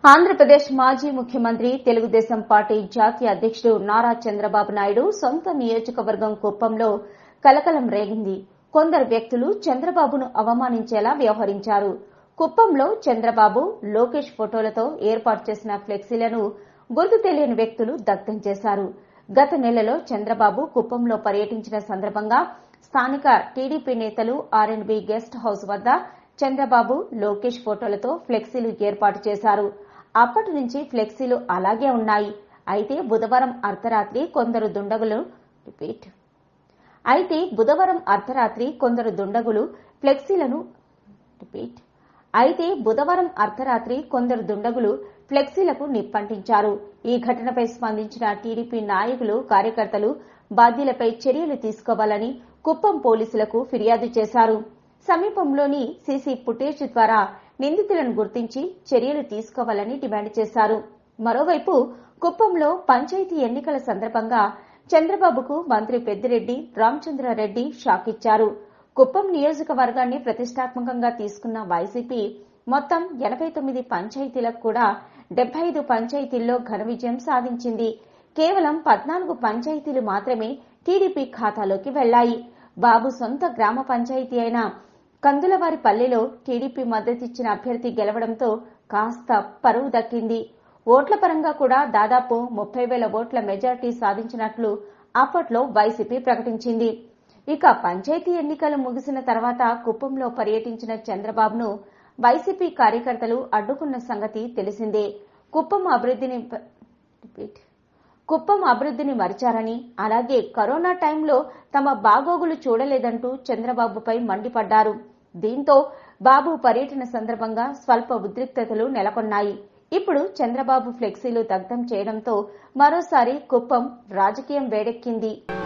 ఆంధ్రప్రదేశ్ మాజీ ముఖ్యమంత్రి తెలుగుదేశం పార్టీ జాతీయ అధ్యకుడు నారా చంద్రబాబు నాయుడు సొంత నియోజకవర్గం కుప్పంలో కలకలం రేగింది కొందరు వ్యక్తులు చంద్రబాబును అవమానించేలా వ్యవహరించారు కుప్పంలో చంద్రబాబు లోకేష్ ఫోటోలతో ఏర్పాటు చేసిన ఫ్లెక్సీలను గుర్తు తెలియని వ్యక్తులు దగ్ధం చేశారు గత నెలలో చంద్రబాబు కుప్పంలో పర్యటించిన సందర్భంగా స్థానిక టీడీపీ నేతలు ఆర్ఎండ్బి గెస్ట్ హౌస్ వద్ద చంద్రబాబు లోకేష్ ఫోటోలతో ఫ్లెక్సీలు ఏర్పాటు చేశారు అప్పటి నుంచి ఫ్లెక్సీలు అలాగే ఉన్నాయి అయితే బుధవారం అర్ధరాత్రి కొందరు దుండగులు రిపీట్ అయితే బుధవారం అర్ధరాత్రి కొందరు దుండగులు ఫ్లెక్సీలను రిపీట్ అయితే బుధవారం అర్ధరాత్రి కొందరు దుండగులు ఫ్లెక్సీలకు నిప్పంటించారు ఈ ఘటనపై స్పందించిన టీడీపీ నాయకులు కార్యకర్తలు బాధ్యులపై చర్యలు తీసుకోవాలని కుప్పం పోలీసులకు ఫిర్యాదు చేశారు సమీపంలోని సీసీ ఫుటేజ్ ద్వారా నిందితులను గుర్తించి చర్యలు తీసుకోవాలని డిమాండ్ చేశారు మరోవైపు కుప్పంలో పంచాయతీ ఎన్నికల సందర్భంగా చంద్రబాబుకు మంత్రి పెద్దిరెడ్డి రామచంద్రారెడ్డి షాక్ ఇచ్చారు కుప్పం నియోజకవర్గాన్ని ప్రతిష్టాత్మకంగా తీసుకున్న వైసీపీ మొత్తం ఎనబై తొమ్మిది పంచాయతీలకు కూడా డెబ్బై ఐదు పంచాయతీల్లో ఘన విజయం సాధించింది కేవలం పద్నాలుగు పంచాయతీలు మాత్రమే టీడీపీ ఖాతాలోకి వెళ్లాయి బాబు సొంత గ్రామ పంచాయతీ అయిన కందులవారిపల్లెలో టీడీపీ మద్దతిచ్చిన అభ్యర్థి గెలవడంతో కాస్త పరువు దక్కింది ఓట్ల పరంగా కూడా దాదాపు ముప్పై వేల ఓట్ల మెజార్టీ సాధించినట్లు అప్పట్లో వైసీపీ ప్రకటించింది ఇక పంచాయతీ ఎన్నికలు ముగిసిన తర్వాత కుప్పంలో పర్యటించిన చంద్రబాబును వైసీపీ కార్యకర్తలు అడ్డుకున్న సంగతి తెలిసిందే కుప్పం అభివృద్ధిని రిపీట్ కుప్పం అభివృద్ధిని మరిచారని అలాగే కరోనా టైంలో తమ బాగోగులు చూడలేదంటూ చంద్రబాబుపై మండిపడ్డారు దీంతో బాబు పర్యటన సందర్భంగా స్వల్ప ఉద్రిక్తతలు నెలకొన్నాయి ఇప్పుడు చంద్రబాబు ఫ్లెక్సీలు దగ్ధం చేయడంతో మరోసారి కుప్పం రాజకీయం వేడెక్కింది